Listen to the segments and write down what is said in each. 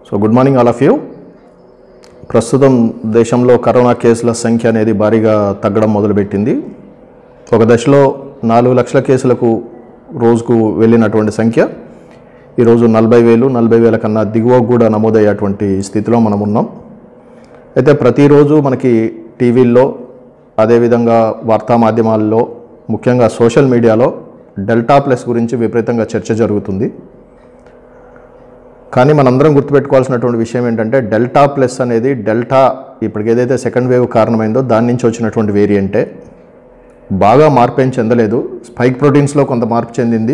so good morning all of you ప్రస్తుతం దేశంలో corona కేసుల సంఖ్య అనేది భారీగా తగ్గడం మొదలుపెట్టింది ఒక దశలో నాలుగు లక్షల కేసులకు రోజుకు వెళ్ళినటువంటి సంఖ్య ఈరోజు నలభై వేలు నలభై వేల కన్నా దిగువ కూడా నమోదయ్యేటువంటి స్థితిలో మనం ఉన్నాం అయితే ప్రతిరోజు మనకి టీవీల్లో అదేవిధంగా వార్తా మాధ్యమాల్లో ముఖ్యంగా సోషల్ మీడియాలో డెల్టా ప్లస్ గురించి విపరీతంగా చర్చ జరుగుతుంది కానీ మనందరం గుర్తుపెట్టుకోవాల్సినటువంటి విషయం ఏంటంటే డెల్టా ప్లస్ అనేది డెల్టా ఇప్పటికి ఏదైతే సెకండ్ వేవ్ కారణమైందో దాని నుంచి వచ్చినటువంటి వేరియంటే బాగా మార్పు ఏం చెందలేదు స్పైక్ ప్రోటీన్స్లో కొంత మార్పు చెందింది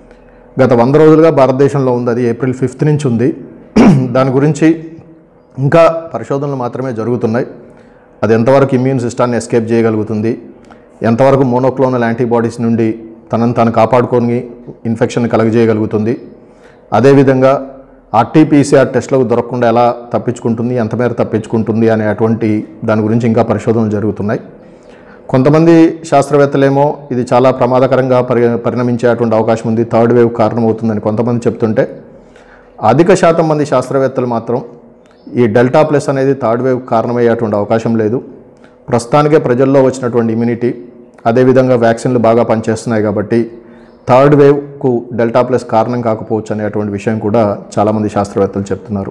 గత వంద రోజులుగా భారతదేశంలో ఉంది అది ఏప్రిల్ ఫిఫ్త్ నుంచి ఉంది దాని గురించి ఇంకా పరిశోధనలు మాత్రమే జరుగుతున్నాయి అది ఎంతవరకు ఇమ్యూన్ సిస్టాన్ని ఎస్కేప్ చేయగలుగుతుంది ఎంతవరకు మోనోక్లోనల్ యాంటీబాడీస్ నుండి తనను తాను కాపాడుకొని ఇన్ఫెక్షన్ కలగజేయగలుగుతుంది అదేవిధంగా ఆర్టీపీసీఆర్ టెస్ట్లకు దొరకకుండా ఎలా తప్పించుకుంటుంది ఎంత మేర తప్పించుకుంటుంది అనే అటువంటి దాని గురించి ఇంకా పరిశోధనలు జరుగుతున్నాయి కొంతమంది శాస్త్రవేత్తలేమో ఇది చాలా ప్రమాదకరంగా పరి పరిణమించేటువంటి అవకాశం ఉంది థర్డ్ వేవ్ కారణమవుతుందని కొంతమంది చెప్తుంటే అధిక శాతం మంది శాస్త్రవేత్తలు మాత్రం ఈ డెల్టా ప్లస్ అనేది థర్డ్ వేవ్ కారణమయ్యేటువంటి అవకాశం లేదు ప్రస్తుతానికే ప్రజల్లో వచ్చినటువంటి ఇమ్యూనిటీ అదేవిధంగా వ్యాక్సిన్లు బాగా పనిచేస్తున్నాయి కాబట్టి థర్డ్ వేవ్కు డెల్టా ప్లస్ కారణం కాకపోవచ్చు అనేటువంటి విషయం కూడా చాలామంది శాస్త్రవేత్తలు చెప్తున్నారు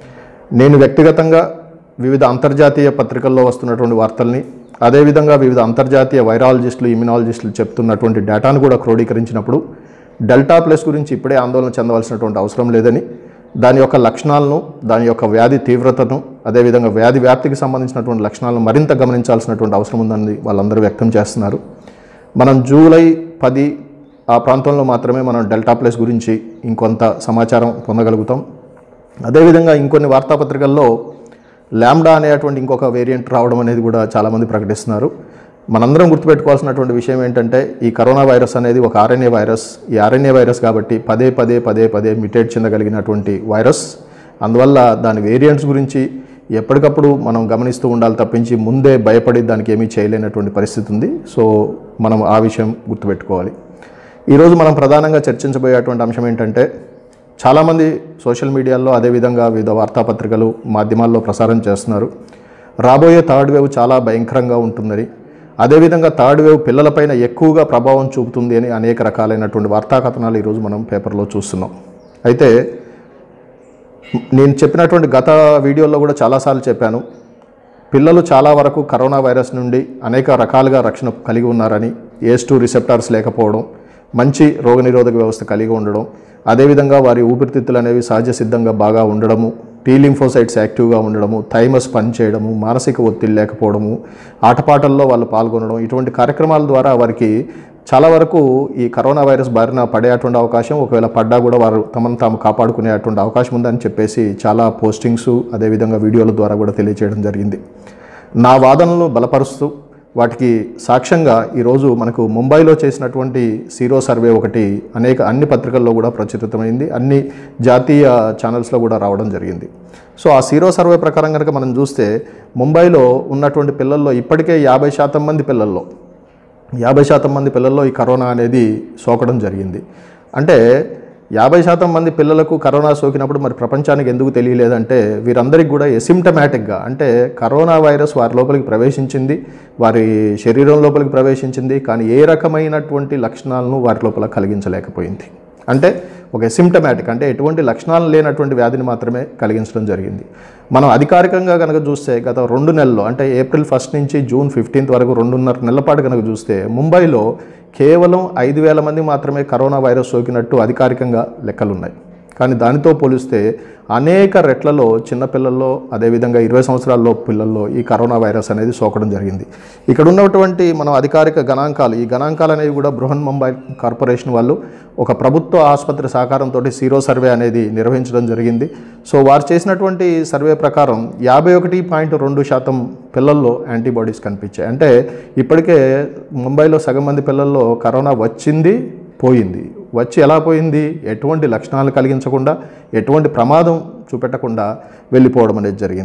నేను వ్యక్తిగతంగా వివిధ అంతర్జాతీయ పత్రికల్లో వస్తున్నటువంటి వార్తల్ని అదేవిధంగా వివిధ అంతర్జాతీయ వైరాలజిస్టులు ఇమ్యునాలజిస్టులు చెప్తున్నటువంటి డేటాను కూడా క్రోడీకరించినప్పుడు డెల్టా ప్లస్ గురించి ఇప్పుడే ఆందోళన చెందవలసినటువంటి అవసరం లేదని దాని యొక్క లక్షణాలను దాని యొక్క వ్యాధి తీవ్రతను అదేవిధంగా వ్యాధి వ్యాప్తికి సంబంధించినటువంటి లక్షణాలను మరింత గమనించాల్సినటువంటి అవసరం ఉందని వాళ్ళందరూ వ్యక్తం చేస్తున్నారు మనం జూలై పది ఆ ప్రాంతంలో మాత్రమే మనం డెల్టా ప్లస్ గురించి ఇంకొంత సమాచారం పొందగలుగుతాం అదేవిధంగా ఇంకొన్ని వార్తాపత్రికల్లో ల్యాండా అనేటువంటి ఇంకొక వేరియంట్ రావడం అనేది కూడా చాలామంది ప్రకటిస్తున్నారు మనందరం గుర్తుపెట్టుకోవాల్సినటువంటి విషయం ఏంటంటే ఈ కరోనా వైరస్ అనేది ఒక ఆర్ఎన్ఏ వైరస్ ఈ ఆర్ఎన్ఏ వైరస్ కాబట్టి పదే పదే పదే పదే మిటేట్ చెందగలిగినటువంటి వైరస్ అందువల్ల దాని వేరియంట్స్ గురించి ఎప్పటికప్పుడు మనం గమనిస్తూ ఉండాలి తప్పించి ముందే భయపడి దానికి ఏమీ చేయలేనటువంటి పరిస్థితి ఉంది సో మనం ఆ విషయం గుర్తుపెట్టుకోవాలి ఈరోజు మనం ప్రధానంగా చర్చించబోయేటువంటి అంశం ఏంటంటే చాలామంది సోషల్ మీడియాలో అదేవిధంగా వివిధ వార్తాపత్రికలు మాధ్యమాల్లో ప్రసారం చేస్తున్నారు రాబోయే థర్డ్ వేవ్ చాలా భయంకరంగా ఉంటుందని అదేవిధంగా థర్డ్ వేవ్ పిల్లలపైన ఎక్కువగా ప్రభావం చూపుతుంది అని అనేక రకాలైనటువంటి వార్తా కథనాలు ఈరోజు మనం పేపర్లో చూస్తున్నాం అయితే నేను చెప్పినటువంటి గత వీడియోలో కూడా చాలాసార్లు చెప్పాను పిల్లలు చాలా వరకు కరోనా వైరస్ నుండి అనేక రకాలుగా రక్షణ కలిగి ఉన్నారని ఏస్ టూ రిసెప్టార్స్ లేకపోవడం మంచి రోగనిరోధక వ్యవస్థ కలిగి ఉండడం అదేవిధంగా వారి ఊపిరితిత్తులు అనేవి సహజ సిద్ధంగా బాగా ఉండడము టీ లింఫోసైట్స్ యాక్టివ్గా ఉండడము థైమస్ పనిచేయడము మానసిక ఒత్తిడి లేకపోవడము ఆటపాటల్లో వాళ్ళు పాల్గొనడం ఇటువంటి కార్యక్రమాల ద్వారా వారికి చాలా వరకు ఈ కరోనా వైరస్ బారిన పడేటువంటి అవకాశం ఒకవేళ పడ్డా కూడా వారు తమను తాము కాపాడుకునేటువంటి అవకాశం ఉందని చెప్పేసి చాలా పోస్టింగ్స్ అదేవిధంగా వీడియోల ద్వారా కూడా తెలియజేయడం జరిగింది నా వాదనలు బలపరుస్తూ వాటికి సాక్ష్యంగా ఈరోజు మనకు ముంబైలో చేసినటువంటి సీరో సర్వే ఒకటి అనేక అన్ని పత్రికల్లో కూడా ప్రచురితమైంది అన్ని జాతీయ ఛానల్స్లో కూడా రావడం జరిగింది సో ఆ సీరో సర్వే ప్రకారం కనుక మనం చూస్తే ముంబైలో ఉన్నటువంటి పిల్లల్లో ఇప్పటికే యాభై శాతం మంది పిల్లల్లో యాభై శాతం మంది పిల్లల్లో ఈ కరోనా అనేది సోకడం జరిగింది అంటే యాభై శాతం మంది పిల్లలకు కరోనా సోకినప్పుడు మరి ప్రపంచానికి ఎందుకు తెలియలేదంటే వీరందరికీ కూడా ఎసిమ్టమాటిక్గా అంటే కరోనా వైరస్ వారి లోపలికి ప్రవేశించింది వారి శరీరం లోపలికి ప్రవేశించింది కానీ ఏ రకమైనటువంటి లక్షణాలను వారి లోపల కలిగించలేకపోయింది అంటే ఒక ఎసిమ్టమాటిక్ అంటే ఎటువంటి లక్షణాలు లేనటువంటి వ్యాధిని మాత్రమే కలిగించడం జరిగింది మనం అధికారికంగా కనుక చూస్తే గత రెండు నెలల్లో అంటే ఏప్రిల్ ఫస్ట్ నుంచి జూన్ ఫిఫ్టీన్త్ వరకు రెండున్నర నెలల పాటు కనుక చూస్తే ముంబైలో కేవలం ఐదు వేల మంది మాత్రమే కరోనా వైరస్ సోకినట్టు అధికారికంగా లెక్కలున్నాయి కానీ దానితో పోలిస్తే అనేక రెట్లలో చిన్నపిల్లల్లో అదేవిధంగా ఇరవై సంవత్సరాల్లో పిల్లల్లో ఈ కరోనా వైరస్ అనేది సోకడం జరిగింది ఇక్కడ ఉన్నటువంటి మనం అధికారిక గణాంకాలు ఈ గణాంకాలు అనేవి కూడా బృహన్ ముంబై కార్పొరేషన్ వాళ్ళు ఒక ప్రభుత్వ ఆసుపత్రి సహకారంతో సీరో సర్వే అనేది నిర్వహించడం జరిగింది సో వారు చేసినటువంటి సర్వే ప్రకారం యాభై ఒకటి పాయింట్ రెండు శాతం పిల్లల్లో యాంటీబాడీస్ కనిపించాయి అంటే ఇప్పటికే ముంబైలో సగం మంది పిల్లల్లో కరోనా వచ్చింది పోయింది వచ్చి ఎలా పోయింది ఎటువంటి లక్షణాలు కలిగించకుండా ఎటువంటి ప్రమాదం చూపెట్టకుండా వెళ్ళిపోవడం అనేది జరిగింది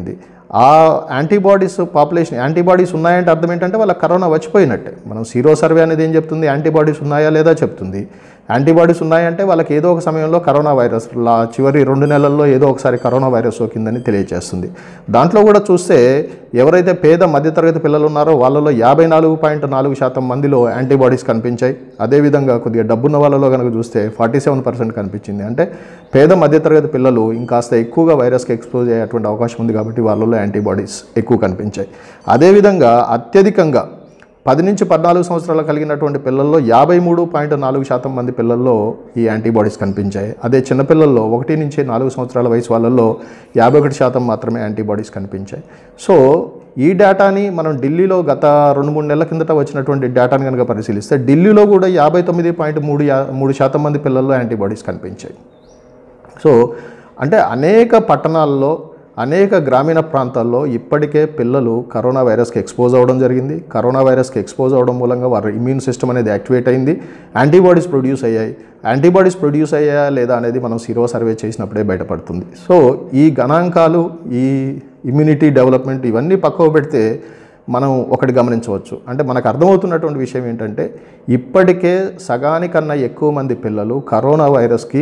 ఆ యాంటీబాడీస్ పాపులేషన్ యాంటీబాడీస్ ఉన్నాయంటే అర్థం ఏంటంటే వాళ్ళకి కరోనా వచ్చిపోయినట్టే మనం సీరో సర్వే అనేది ఏం చెప్తుంది యాంటీబాడీస్ ఉన్నాయా లేదా చెప్తుంది యాంటీబాడీస్ ఉన్నాయంటే వాళ్ళకి ఏదో ఒక సమయంలో కరోనా వైరస్ లా చివరి రెండు నెలల్లో ఏదో ఒకసారి కరోనా వైరస్ సోకిందని తెలియజేస్తుంది దాంట్లో కూడా చూస్తే ఎవరైతే పేద మధ్యతరగతి పిల్లలు ఉన్నారో వాళ్ళలో యాభై నాలుగు పాయింట్ నాలుగు శాతం మందిలో యాంటీబాడీస్ కనిపించాయి అదేవిధంగా కొద్దిగా డబ్బున్న వాళ్ళలో కనుక చూస్తే ఫార్టీ సెవెన్ పర్సెంట్ కనిపించింది అంటే పేద మధ్యతరగతి పిల్లలు ఇంకాస్త ఎక్కువగా వైరస్కి ఎక్స్పోజ్ అయ్యేటువంటి అవకాశం ఉంది కాబట్టి వాళ్ళలో యాంటీబాడీస్ ఎక్కువ కనిపించాయి అదేవిధంగా అత్యధికంగా పది నుంచి పద్నాలుగు సంవత్సరాలు కలిగినటువంటి పిల్లల్లో యాభై మూడు పాయింట్ నాలుగు శాతం మంది పిల్లల్లో ఈ యాంటీబాడీస్ కనిపించాయి అదే చిన్నపిల్లల్లో ఒకటి నుంచి నాలుగు సంవత్సరాల వయసు వాళ్ళల్లో యాభై ఒకటి శాతం మాత్రమే యాంటీబాడీస్ కనిపించాయి సో ఈ డేటాని మనం ఢిల్లీలో గత రెండు మూడు నెలల కిందట వచ్చినటువంటి డేటాని కనుక పరిశీలిస్తే ఢిల్లీలో కూడా యాభై తొమ్మిది పాయింట్ మూడు యా మూడు శాతం మంది పిల్లల్లో యాంటీబాడీస్ కనిపించాయి సో అంటే అనేక పట్టణాల్లో అనేక గ్రామీణ ప్రాంతాల్లో ఇప్పటికే పిల్లలు కరోనా వైరస్కి ఎక్స్పోజ్ అవ్వడం జరిగింది కరోనా వైరస్కి ఎక్స్పోజ్ అవ్వడం మూలంగా వారి ఇమ్యూన్ సిస్టమ్ అనేది యాక్టివేట్ అయింది యాంటీబాడీస్ ప్రొడ్యూస్ అయ్యాయి యాంటీబాడీస్ ప్రొడ్యూస్ అయ్యాయా లేదా అనేది మనం సిరో సర్వే చేసినప్పుడే బయటపడుతుంది సో ఈ గణాంకాలు ఈ ఇమ్యూనిటీ డెవలప్మెంట్ ఇవన్నీ పక్కకు పెడితే మనం ఒకటి గమనించవచ్చు అంటే మనకు అర్థమవుతున్నటువంటి విషయం ఏంటంటే ఇప్పటికే సగానికన్నా ఎక్కువ మంది పిల్లలు కరోనా వైరస్కి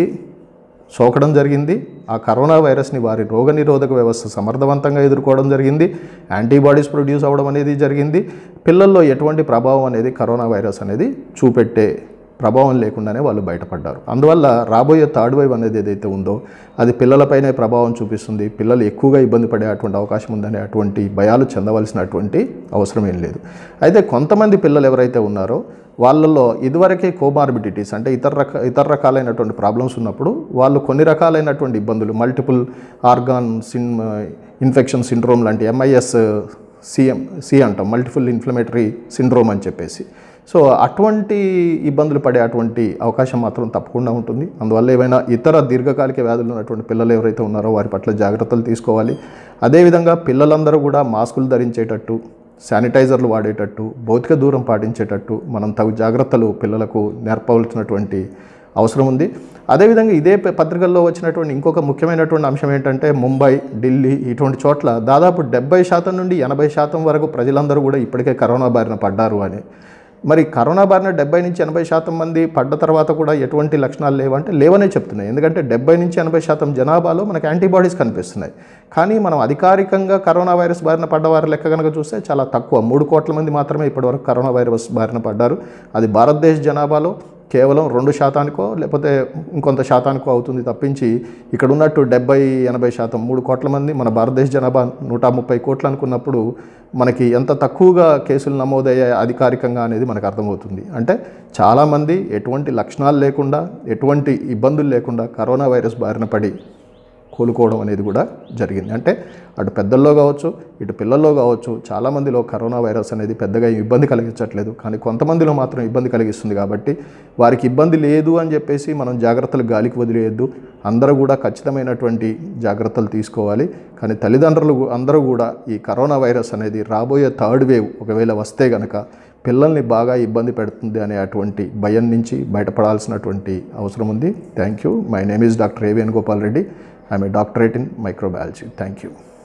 సోకడం జరిగింది ఆ కరోనా వైరస్ని వారి రోగనిరోధక వ్యవస్థ సమర్థవంతంగా ఎదుర్కోవడం జరిగింది యాంటీబాడీస్ ప్రొడ్యూస్ అవ్వడం అనేది జరిగింది పిల్లల్లో ఎటువంటి ప్రభావం అనేది కరోనా వైరస్ అనేది చూపెట్టే ప్రభావం లేకుండానే వాళ్ళు బయటపడ్డారు అందువల్ల రాబోయే థర్డ్ వేవ్ అనేది ఏదైతే ఉందో అది పిల్లలపైనే ప్రభావం చూపిస్తుంది పిల్లలు ఎక్కువగా ఇబ్బంది పడే అటువంటి అవకాశం ఉందనే అటువంటి భయాలు చెందవలసినటువంటి అవసరం ఏం లేదు అయితే కొంతమంది పిల్లలు ఎవరైతే ఉన్నారో వాళ్ళల్లో ఇదివరకే కోమార్బిడిటీస్ అంటే ఇతర రక ఇతర రకాలైనటువంటి ప్రాబ్లమ్స్ ఉన్నప్పుడు వాళ్ళు కొన్ని రకాలైనటువంటి ఇబ్బందులు మల్టిపుల్ ఆర్గాన్ సిన్ ఇన్ఫెక్షన్ సిండ్రోమ్ లాంటి ఎంఐఎస్ సిఎం సి అంటాం మల్టిపుల్ ఇన్ఫ్లమేటరీ సిండ్రోమ్ అని చెప్పేసి సో అటువంటి ఇబ్బందులు పడే అటువంటి అవకాశం మాత్రం తప్పకుండా ఉంటుంది అందువల్ల ఏమైనా ఇతర దీర్ఘకాలిక వ్యాధులు ఉన్నటువంటి పిల్లలు ఎవరైతే ఉన్నారో వారి పట్ల జాగ్రత్తలు తీసుకోవాలి అదేవిధంగా పిల్లలందరూ కూడా మాస్కులు ధరించేటట్టు శానిటైజర్లు వాడేటట్టు భౌతిక దూరం పాటించేటట్టు మనం తగు జాగ్రత్తలు పిల్లలకు నేర్పవలసినటువంటి అవసరం ఉంది అదేవిధంగా ఇదే ప- పత్రికల్లో వచ్చినటువంటి ఇంకొక ముఖ్యమైనటువంటి అంశం ఏంటంటే ముంబై ఢిల్లీ ఇటువంటి చోట్ల దాదాపు డెబ్బై శాతం నుండి ఎనభై శాతం వరకు ప్రజలందరూ కూడా ఇప్పటికే కరోనా బారిన పడ్డారు అని మరి కరోనా బారిన డెబ్బై నుంచి ఎనభై శాతం మంది పడ్డ తర్వాత కూడా ఎటువంటి లక్షణాలు లేవంటే లేవనే చెప్తున్నాయి ఎందుకంటే డెబ్బై నుంచి ఎనభై శాతం జనాభాలో మనకు యాంటీబాడీస్ కనిపిస్తున్నాయి కానీ మనం అధికారికంగా కరోనా వైరస్ బారిన పడ్డ వారి లెక్క కనుక చూస్తే చాలా తక్కువ మూడు కోట్ల మంది మాత్రమే ఇప్పటివరకు కరోనా వైరస్ బారిన పడ్డారు అది భారతదేశ జనాభాలో కేవలం రెండు శాతానికో లేకపోతే ఇంకొంత శాతానికో అవుతుంది తప్పించి ఇక్కడ ఉన్నట్టు డెబ్బై ఎనభై శాతం మూడు కోట్ల మంది మన భారతదేశ జనాభా నూట ముప్పై కోట్లు అనుకున్నప్పుడు మనకి ఎంత తక్కువగా కేసులు నమోదయ్యాయి అధికారికంగా అనేది మనకు అర్థమవుతుంది అంటే చాలామంది ఎటువంటి లక్షణాలు లేకుండా ఎటువంటి ఇబ్బందులు లేకుండా కరోనా వైరస్ బారిన పడి కోలుకోవడం అనేది కూడా జరిగింది అంటే అటు పెద్దల్లో కావచ్చు ఇటు పిల్లల్లో కావచ్చు చాలామందిలో కరోనా వైరస్ అనేది పెద్దగా ఇబ్బంది కలిగించట్లేదు కానీ కొంతమందిలో మాత్రం ఇబ్బంది కలిగిస్తుంది కాబట్టి వారికి ఇబ్బంది లేదు అని చెప్పేసి మనం జాగ్రత్తలు గాలికి వదిలేయద్దు అందరూ కూడా ఖచ్చితమైనటువంటి జాగ్రత్తలు తీసుకోవాలి కానీ తల్లిదండ్రులు గు- అందరూ కూడా ఈ కరోనా వైరస్ అనేది రాబోయే థర్డ్ వేవ్ ఒకవేళ వస్తే గనక పిల్లల్ని బాగా ఇబ్బంది పెడుతుంది అనే అటువంటి భయం నుంచి బయటపడాల్సినటువంటి అవసరం ఉంది thank you my name is doctor A Venugopal Reddy I'm a doctorate in microbiology thank you